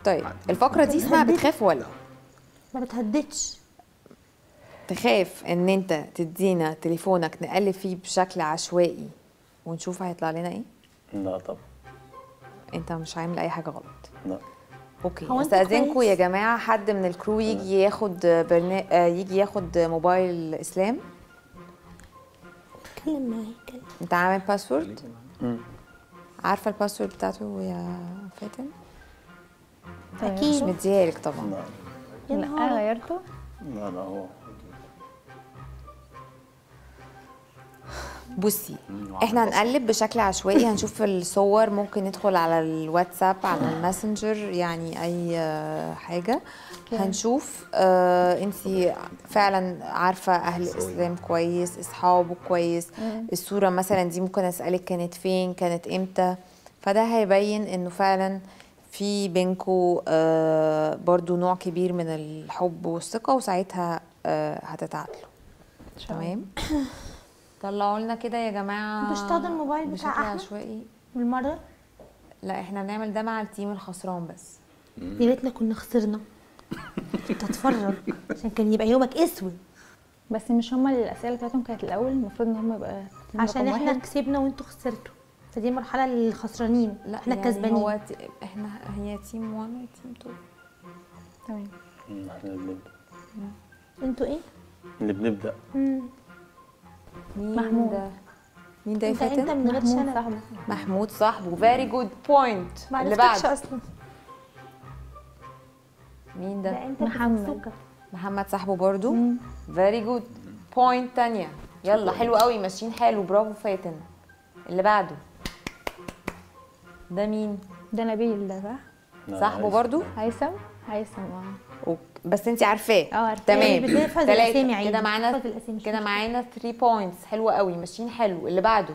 طيب الفقره دي اسمها بتخاف ولا ما بتهددش تخاف ان انت تدينا تليفونك نقلب فيه بشكل عشوائي ونشوف هيطلع لنا ايه لا طبعا انت مش عامل اي حاجه غلط لا اوكي هو أنت استاذنكم كويس؟ يا جماعه حد من الكرو يجي ياخد برنا... آه، يجي ياخد موبايل اسلام اتكلم معايا اتكلم انت عامل باسورد عارفه الباسورد بتاعته يا فاتن مش اكيد مديها لك طبعا لا يا لا نهار غيرته لا لا هو بصي احنا هنقلب بشكل عشوائي هنشوف الصور ممكن ندخل على الواتساب على الماسنجر يعني اي آه، حاجه هنشوف آه انت فعلا عارفه اهل الاسلام كويس اصحابه كويس الصوره مثلا دي ممكن اسالك كانت فين كانت امتى فده هيبين انه فعلا في بينكو آه برضو نوع كبير من الحب والثقه وساعتها آه هتتعادلوا تمام طلعوا لنا كده يا جماعه انتوا اشتغلوا الموبايل بتاع بشكل أحمد؟ عشوائي بالمره لا احنا بنعمل ده مع التيم الخسران بس يا ريتنا كنا خسرنا كنت هتفرج عشان كان يبقى يومك اسود بس مش هما اللي الاسئله بتاعتهم كانت الاول المفروض ان هما يبقى تيم عشان رقم احنا واحد. كسبنا وانتوا خسرتوا فدي مرحله للخسرانين لا احنا يعني كسبانين هو ت... احنا هي تيم 1 وتيم 2 تمام مم، احنا اللي بنبدا انتوا ايه اللي بنبدا مم. مين محمود. ده مين ده يا انت انت فاتن من غير محمود شنب صاحبه محمود صاحبه فيري جود بوينت ما اللي عرفتكش بعد اصلا مين ده ده انت محمد. بتفسوكة. محمد صاحبه برضو فيري جود بوينت تانية يلا حلو قوي ماشيين حلو برافو فاتن اللي بعده ده مين ده نبيل ده صح لا، صاحبه عايز- برضو هيثم هيثم اه أوكي. بس انت عارفاه اه عارفاه. تمام يعني بتحفظ تلاتة. الأسامي عادي. كده معانا بتحفظ الأسامي، مش كده مشكلة. معانا 3 بوينتس حلوه قوي ماشيين حلو اللي بعده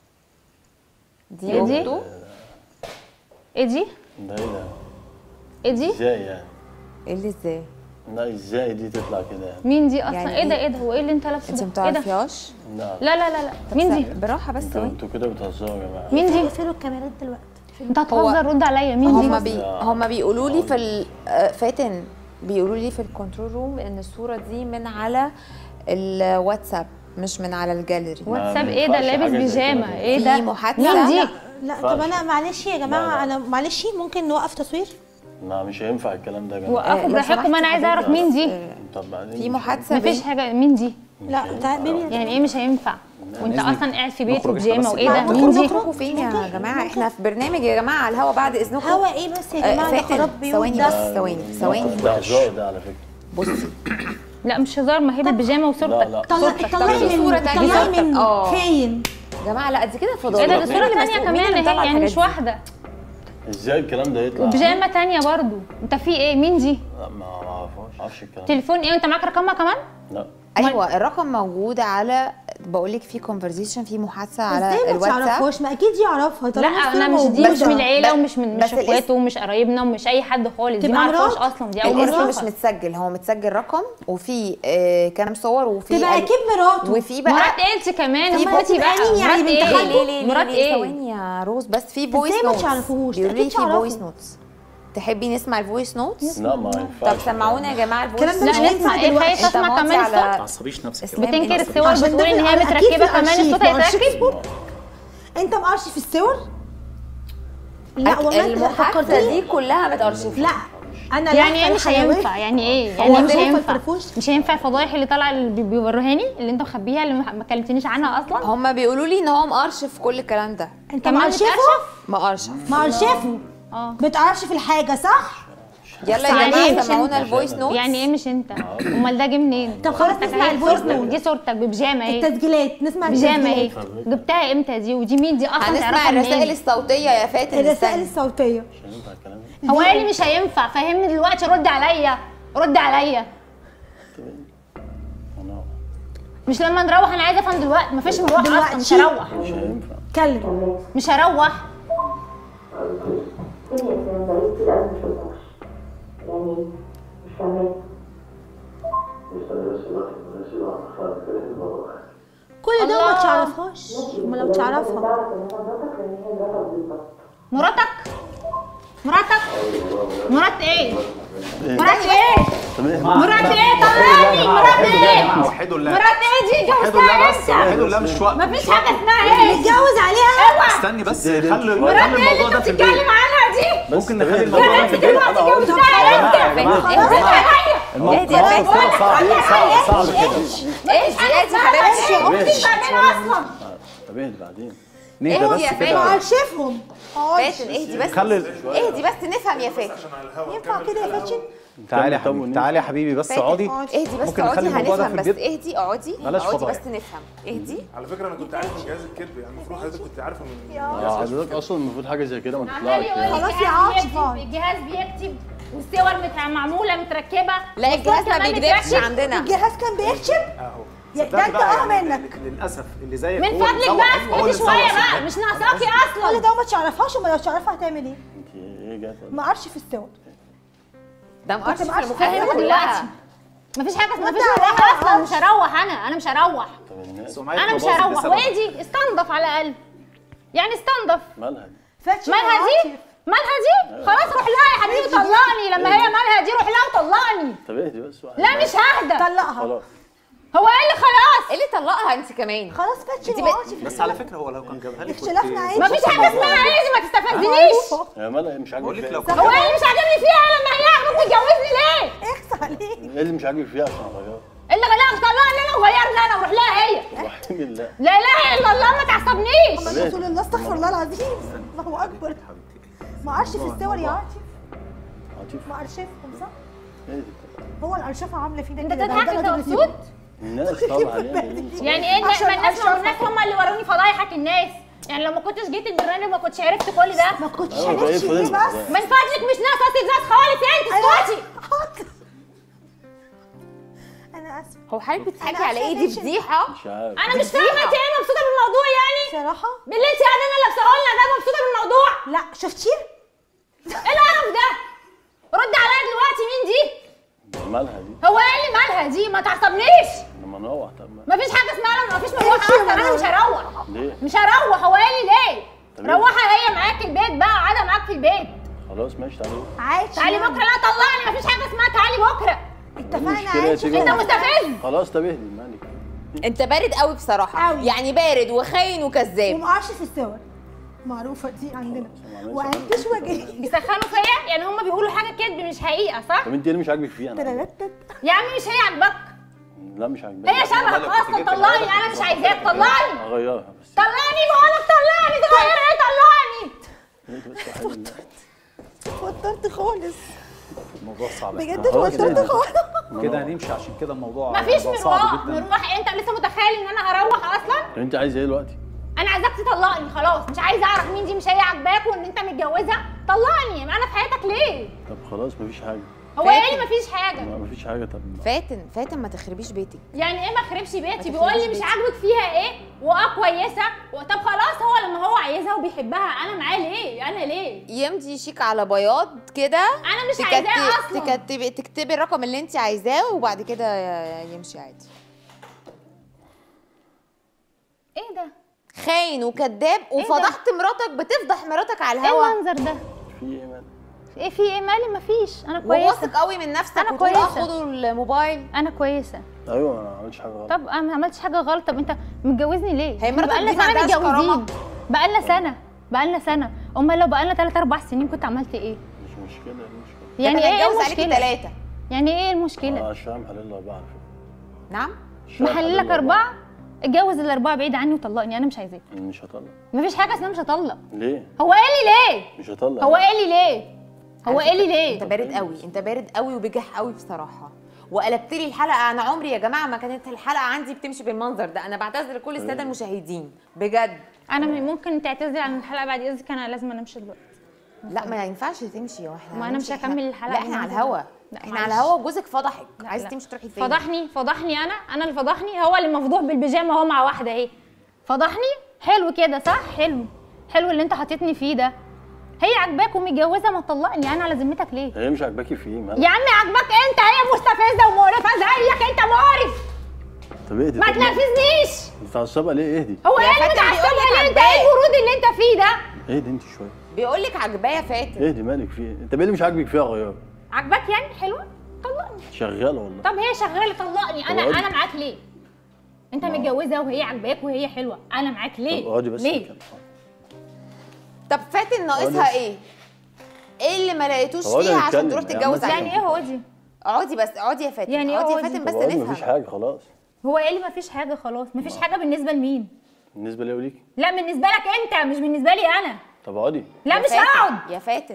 دي ايه دي؟ اخته ايه دي؟ ده ايه ده ايه دي؟ ازاي يعني ايه اللي ازاي لا ازاي دي تطلع كده يعني مين دي اصلا؟ يعني ايه ده ايه؟ ايه ده؟ هو ايه اللي انت لابسه انت ده؟ ايه ده؟ متعرفيهاش لا لا لا لا لا مين دي؟ براحه بس انتوا ثواني انتوا كده بتهزروا يا جماعه مين دي؟ اقفلوا الكاميرات دلوقتي انت هتهزر رد عليا مين دي؟ هما بي هما بيقولوا لي في ال- آه، فاتن بيقولوا لي في الكنترول روم ان الصوره دي من على الواتساب مش من على الجاليري واتساب ما ايه ده ينفعش لابس حاجة زي بيجامه كده. ايه في ده؟ محادثة. مين دي؟ لا ينفعش. طب انا معلش يا جماعه لا، لا. انا معلش ممكن نوقف تصوير ما مش هينفع الكلام ده يا جماعه وقفوا لو براحتكم سمحت انا عايزه اعرف حضرتك، مين دي؟ آه، طب بعدين في مش محادثه مفيش بين حاجه مين دي؟ لا تعال بيبي يعني ايه مش هينفع؟ وانت إذنك. اصلا قاعد في بيت نخرج إحنا بيجامه بس وايه ده؟ نخرج مين دي؟ نخرج. تخرجوا فين يا ممكن- جماعه ممكن. احنا في برنامج يا جماعه على الهوا بعد اذنكم هوا ايه بس يا آه، جماعه ده فاتن خراب بيوت ثواني ده بس ثواني ثواني ده هزار ده على فكره بصي لا مش هزار ما هي بالبيجامه لا وصورتك لا طلع صورتك. طلعي طب دي من صورة تانية. طلعي صورتك. من آه. خاين يا جماعه لا دي كده فضول ايه ده مين دي صوره اللي تانية مسؤول- مين كمان اللي مطلع هي يعني الحاجات مش دي؟ واحده ازاي الكلام ده يطلع وبيجامه تانية برضو انت في ايه مين دي؟ لا ما اعرفهاش ما اعرفش الكلام ده تليفون ايه انت معاك رقمها كمان؟ لا ايوه الرقم موجود على بقول لك في كونفرزيشن في محادثه على ازاي ما الواتساب تعرفهاش ما اكيد يعرفها لا طالما الصورة انا مش دي مش موجودة. من العيله بس- ومش من مش بس الاسم- اخواته ومش قرايبنا ومش اي حد خالص دي تبقى ما اعرفهاش مرات؟ اصلا دي اول مره الاسم مش اشوفها متسجل هو متسجل رقم وفي آه كام صور وفي تبقى ال- اكيد مراته وفي بقى مرات ايه انت كمان طب ما اخواتي تبقى بقى مين يعني مرات بنت ايه خالته؟ ليه ليه ليه مرات ليه ايه ثواني يا روز بس في فويس ازاي ما نوتس تعرفوهوش؟ بيقولوا لي أكيد في تعرفوا. فويس نوتس تحبي نسمع الفويس نوتس لا ما طب ينفعش سمعونا يا جماعه الفويس الكلام ده نوتس مش لا هينفع نسمع ايه دلوقتي. خايفه انت اسمع موطي كمان على- الصوت ما تعصبيش نفسك اسلام بتنكر إيه؟ الصور عشان بتقول ان ده هي في- أكيد متركبه في كمان الأرشيف، الصوت الأرشيف هيتركب فوق. انت مقرشف الصور لا والله انت المحادثه فكرتني دي كلها متارشفه لا انا يعني ايه لفة مش الحيوان. هينفع يعني ايه هو يعني إيه مش ظروف هينفع الفرفوش؟ مش هينفع الفضايح اللي طالعه اللي بي- بيوريهاني اللي انت مخبيها اللي ما ما كلمتنيش عنها اصلا هم بيقولوا لي ان هو مقرشف كل الكلام ده انت كمان مقرشفه بتقرشف؟ مقرشف مقرشفه اه بتعرفش في الحاجه صح يلا يعني يا إيه جماعه مش سمعونا أنت؟ الفويس نوتس يعني ايه مش انت امال ده جه منين طب خلاص صورتك نسمع أهي، الفويس صورتك. نوت. دي صورتك ببيجامه اهي التسجيلات نسمع بيجامه اهي التسجيلات جبتها امتى دي ودي مين دي اصلا هنسمع تعرفها الرسائل منين الصوتيه يا فاتن الرسائل استني. الصوتيه مش هينفع الكلام ده هو قال لي مش هينفع فهمني دلوقتي رد عليا رد عليا انا مش لما نروح انا عايزه افهم دلوقتي مفيش مروح اصلا مش دلوقتي. هروح مش هينفع اتكلم مش هروح فين يا سلام بقالي كتير قوي ما شفتوش يعني مش فاهمة كل ده الله. ما تعرفهاش ما لو تعرفها تعرف ان هي مراتك لان هي مراتك بالظبط مراتك مراتك مرات ايه مرات ايه طب ايه مرات ايه طلعني مرات ايه وحدوا الله مرات ايه دي وحدوا الله بس جوزتها وحدوا الله مش وقت مفيش حاجه اسمها ايه متجوز عليها اوعى استني بس دي- دي- خلوا مرات خلوا ايه اللي الموضوع انت ده في البيت بتتكلم عنها دي ممكن بس نخلي طب الموضوع يا ده في بنت البيت دلوقتي أنا قلت- جوزتها انت جماعة، رد عليا اهدي يا الموضوع فاتن صعب صعب صعب كده اهدي اهدي يا حبيبتي اختي بعدين اصلا طب اهدي بعدين نهدى اهدي بس يا كده فاتن عرشفهم فاتن اهدي بس خلي اهدي بس نفهم يا فاتن ينفع كده يا فاتن تعالي يا طب حبيبي ونمشي. تعالي يا حبيبي بس فاتن، اقعدي اهدي بس ممكن اقعدي نخلي الموضوع ده هنفهم في بس البيت اهدي اقعدي بلاش اقعدي فضايح. بس نفهم اهدي على فكره انا كنت عارف من جهاز الكذب يعني المفروض حضرتك كنت عارفه من آه، حضرتك اصلا المفروض حاجه زي كده ما عمال تطلعش يقول يعني. لي خلاص يا الجهاز عاطف، بيكتب الجهاز بيكتب والصور متع- معموله متركبه لا الجهاز ما كمان بيكذبش بتركب. عندنا الجهاز كان بيكتب اهو يا- صدقني ده انت بقى اه يعني منك. للاسف اللي زيك من هو اللي فضلك مسوح- بقى هو اللي اسكتي شويه مسوح بقى مش ناقصاكي كل اصلا ده ما تعرفهاش وما لو تعرفها هتعمل ايه؟ انت ايه جات ما قرش في الصور ده مقرش في معرفش المكالمه فاهمة كلها مفيش حاجه اسمها مفيش وانت مروح اصلا عارف. مش هروح انا انا مش هروح طب الناس سمعتنا انا مش باظت هروح بسبب. وايدي استنضف على الاقل يعني استنضف مالها دي فاتن مالها دي مالها دي خلاص روح لها يا حبيبي طلقني لما هي مالها دي روح لها وطلقني طب اهدي بس واحد لا مش ههدى طلقها خلاص هو ايه اللي خلاص ايه اللي طلقها انت كمان خلاص فاتن انت وعاطف بس على فكره هو لو كان جابها لي كنت اختلافنا عادي. مفيش حاجه اسمها عايزي ما تستفزنيش يا مالها مش عاجبك بقول لك فيها لو إيه؟ كان هو ايه اللي مش عاجبني فيها لما هي عاجبك تتجوزني ليه اخس عليك ايه اللي مش عاجبك فيها عشان اغيرها اللي غلاك طلقني انا وغيرني انا وروح لها هي وحيد الله لا اله الا الله ما تعصبنيش محمد رسول الله استغفر الله العظيم الله اكبر ما قرش في الصور يا عاطف عاطف ما قرشفهم صح؟ اهدي هو القرشفه عامله فينا انت كده تضحك بهدلة انت دول مبسوط الناس طبعا يعني يعني ايه عشان ما الناس ما أشرف. الناس هم اللي وروني فضايحك الناس يعني لو ما كنتش جيت البرنامج ما كنتش عرفت كل ده ما كنتش أيوة، بقى هنمشي إيه ليه فضل- بس؟ من فضلك مش ناقصه استفزاز خالص انت اسكتي حاضر. انا اسفه هو حضرتك بتضحكي أنا على ايه دي عارفة فضيحه مش عارف انا مش فاهمه انت ايه مبسوطه بالموضوع يعني صراحه باللي انت قاعده انا لابسه لنا ده مبسوطه بالموضوع لا شفتيه؟ ايه القرف ده رد عليا دلوقتي مين دي مالها دي هو ايه اللي مالها دي ما تعصبنيش لما نروح طب ما- مفيش حاجه اسمها لما مفيش مروح اصلا انا مش هروح ليه مش هروح هو قال لي ليه طب إيه؟ روحها هي معاك البيت بقى قاعده معاك في البيت خلاص ماشي تعالي عايش تعالي يعني. بكره لا طلعني مفيش حاجه اسمها تعالي بكره اتفقنا المشكلة عايش تيجي انت واحدة. مستفز خلاص طب اهدي مالك انت بارد قوي بصراحه أوي. يعني بارد وخاين وكذاب وما قرش في الصور معروفه دي عندنا وهنكش وجهي بيسخنوا فيا يعني هم بيقولوا حاجه كذب مش حقيقه صح طب انت ايه اللي مش عاجبك فيها انا ترتت يا عم مش هي عاجباك لا مش عاجباني هي شبهك اصلا طلعني انا مش عايزاك طلعني اغيرها بس طلعني بقولك طلعني تغير ايه طلعني اهدي بس وحيد الله اتوترت خالص الموضوع صعب بجد خلاص اتوترت يعني. خالص كده هنمشي عشان كده الموضوع مفيش الموضوع صعب مروح جدا مروح إيه؟ انت لسه متخيل ان انا هروح اصلا طب انت عايزه ايه دلوقتي انا عايزاك تطلقني خلاص مش عايزه اعرف مين دي مش هي عاجباك وان انت متجوزه طلقني ما انا في حياتك ليه طب خلاص مفيش حاجه هو ايه اللي مفيش حاجه ما مفيش حاجه طب فاتن فاتن ما تخربيش بيتك يعني ايه ما خربش بيتي تخربيش بيقول لي مش بيتي. عاجبك فيها ايه واه كويسه و- طب خلاص هو لما هو عايزها وبيحبها انا معاه ليه انا ليه يمضي شيك على بياض كده انا مش عايزاه اصلا تكتبي تكتبي الرقم اللي انت عايزاه وبعد كده يمشي عادي ايه ده خاين وكذاب وفضحت مراتك بتفضح مراتك على ايه الهوا المنظر ده في ايه مالك ايه في ايه مالي مفيش انا كويسه وواثق قوي من نفسك أنا وتقول كويسة. اخدوا الموبايل انا كويسه ايوه انا ما عملتش حاجه غلط طب انا ما عملتش حاجه غلط طب انت متجوزني ليه هي مراتك بقالنا دي ما سنه عندهاش متجوزين كرامة؟ بقالنا سنه بقالنا سنه امال لو بقالنا 3 4 سنين كنت عملت ايه مش مشكله مش مشكله يعني ايه هتجوز عليكي المشكله ثلاثة يعني ايه المشكله اه الشام حلال اربعه على فكره نعم الشام محلل حلال لك اربعه اتجوز الاربعه بعيد عني وطلقني انا مش عايزاك مش هطلق مفيش حاجه اسمها مش هطلق ليه هو قال لي ليه مش هطلق هو قال لي ليه هو على قال لي فكرة انت ليه بارد قوي انت بارد قوي وبجح قوي بصراحه وقلبت لي الحلقه انا عمري يا جماعه ما كانت الحلقه عندي بتمشي بالمنظر ده انا بعتذر لكل الساده المشاهدين بجد انا م- ممكن تعتذري عن الحلقه بعد اذنك انا لازم امشي دلوقتي لا ما ينفعش تمشي واحنا ما أنا مش هنمشي هكمل احنا- الحلقة لا احنا على بالمنظر الهوا ده. لا، احنا معلش. على الهوا وجوزك فضحك لا، عايز لا. تمشي تروحي فين فضحني فضحني انا انا اللي فضحني هو اللي مفضوح بالبيجامه اهو مع واحده اهي فضحني حلو كده صح حلو حلو اللي انت حاططني فيه ده هي عاجباك ومتجوزه ما تطلقني انا على ذمتك ليه هي مش عاجباكي في ايه مالك يا عم عاجباك انت هي مستفزه ومقرفه زيك انت مقرف طب اهدي ما طب تنرفزنيش متعصبه ليه اهدي هو ايه يا اللي فاتن متعصبه بيقول لك ليه انت عجباك. ايه الورود اللي انت فيه ده اهدي انت شويه بيقول لك عجباه يا فاتن اهدي مالك في ايه انت ايه اللي مش عاجبك فيها غيار عجباك يعني حلوه طلقني شغاله والله طب هي شغاله طلقني انا اقعدي. انا معاك ليه انت متجوزه وهي عجباك وهي حلوه انا معاك ليه طب اقعدي بس ليه نتكلم. طب فاتن ناقصها ايه ايه اللي ما لقيتوش اقعدي فيها عشان نتكلم. تروح يعني تتجوز مثلا- يعني عليه ايه هو دي اقعدي بس اقعدي يا فاتن يعني إيه اقعدي يا اقعدي؟ فاتن طب بس اقعدي مفيش نفهم حاجه خلاص هو ايه اللي مفيش حاجه خلاص مفيش حاجه بالنسبه لمين بالنسبه لي وليكي لا بالنسبه لك انت مش بالنسبه لي انا طب اقعدي لا يا مش فاتن، هقعد يا فاتن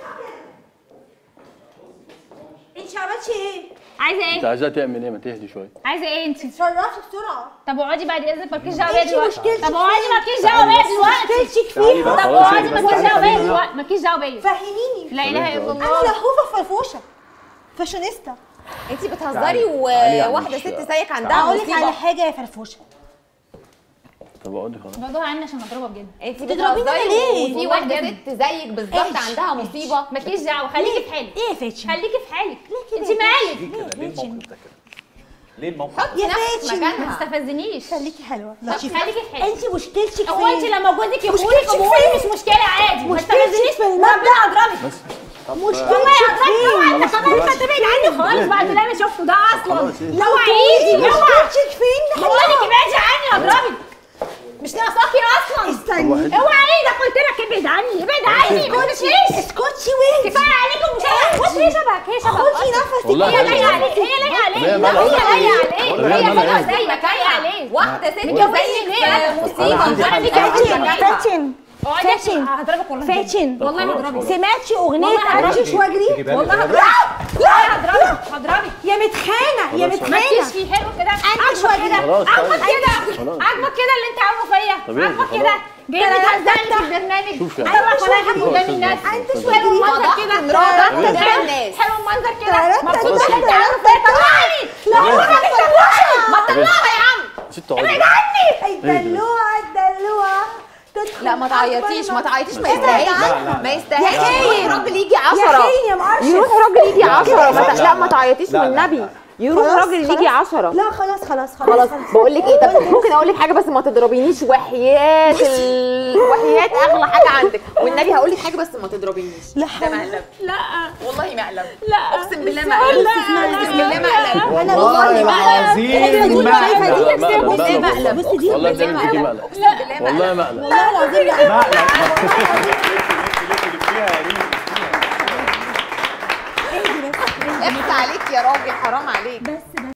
انت عملتي ايه؟ عايزه انت ايه عايزاها تعمل ايه ما تهدي شويه عايزه ايه انت اتصرفي بسرعه طب اقعدي بعد اذنك مالكيش دعوه بيا انت دلوقتي مشكلتك طب اقعدي فين؟ مالكيش دعوه بيا دلوقتي مشكلتك تعالي فيها بقى. طب خلاص اقعدي يا مالكيش بس دعوه تعالي بيا خلينا- دلوقتي مالكيش دعوه بيا فهميني لا اله الا انا الله لهوفه فرفوشه فاشونيستا انت بتهزري تعالي يعني وواحده مش- ست زيك عندها اقول لك على مصيبه حاجه يا فرفوشه طب اقعدي خلاص خدوها عني عشان اضربها بجد انت بتضربيني بتهزري ليه؟ وفي والله واحده بجد. ست زيك بالظبط ايش؟ عندها مصيبه مالكيش دعوه خليكي في حالك ايه يا فاتن؟ خليكي في حالك كده انت يا مالك ليه كده ليه الموقف ده كده ليه الموقف حطي يا نفسك فاتن. ما مكانها تستفزنيش خليكي حلوه طب خليكي في حالك انت مشكلتك هو انت فين؟ لما جوزك يقول مشكلتك قبولي فين؟ مش مشكله عادي ما مشكلتك تستفزنيش في المبدأ. ربنا اضربك بس مشكلتك فين؟ انت خلاص انت تبعد عني خالص بعد اللي انا شفته ده اصلا خلاص ايه اوعى ايدي اوعى مشكلتك فين؟ بقول لك ابعدي عني هضربك مش ناقصاكي اصلا استني واحد. اوعى ايدك قلت لك ابعد عني ابعد عني ما تقوليش اسكتي وين؟ كفايه عليكم مش انا بص هي شبهك هي شبهك خدي نفسك والله هي حلوة. لايقه عليك هي لايقه عليك هي لا مالها؟ هي لايقه والله عليك هي مالها حلوه ايه؟ زيك لايقه عليك واحده ست متجوزني زيك ليه؟ في مصيبه عندي وانا حل. بيك فاتن عايزة فاتن اقعدي فاتن. هضربك والله فاتن والله خلاص، هضربك خلاص. سمعتي اغنيه والله امشي واجري؟ تيجي بالك والله كده. هضربك لا هضربك هضربك يا متخانه يا خلاص، مالكيش متخانه فيه حلو كده أنت شوية عاجبك كده خلاص، عاجبك طيب. كده خلاص. عاجبك كده اللي انت عامله فيا طب ايه، عاجبك خلاص. كده جاي تهزقني في البرنامج شوف يا طلع أنت فضايحك شوية قدام كده. الناس أنت شوية حلو المنظر فضحت كده مراتك حلو قدام حلو. الناس. حلو المنظر كده ترى- مبسوط خلاص. اللي انت عامله فيا طلعني لا والله انت ما تطلعها يا عم ست اقعدي الدلوعه الدلوعه تدخل لا ما تعيطيش ما تعيطيش ما لا، لا، يستاهلش لا. ما يستاهلش يا يروح خاين. راجل يجي يا 10 خاين يا معرفش يروح راجل يجي 10 لا، لا، لا ما تعيطيش لا، لا، والنبي لا. يروح خلاص، راجل يجي خلاص. 10 لا خلاص خلاص خلاص بقول لك ايه طب ممكن اقول لك حاجه بس ما تضربينيش وحياه ال... وحياه اغلى حاجه عندك والنبي هقول لك حاجه بس ما تضربينيش لا ده مقلب لا والله مقلب لا اقسم بالله لا، مقلب لا، اقسم بالله مقلب والله العظيم شايفة دي؟ مقلب، مقلب، بصي مقلب. مقلب. بصي دي والله بصي بتعمل فيكي مقلب. مقلب اقسم بالله مقلب والله مقلب والله العظيم لا. لبس عليك يا راجل حرام عليك بس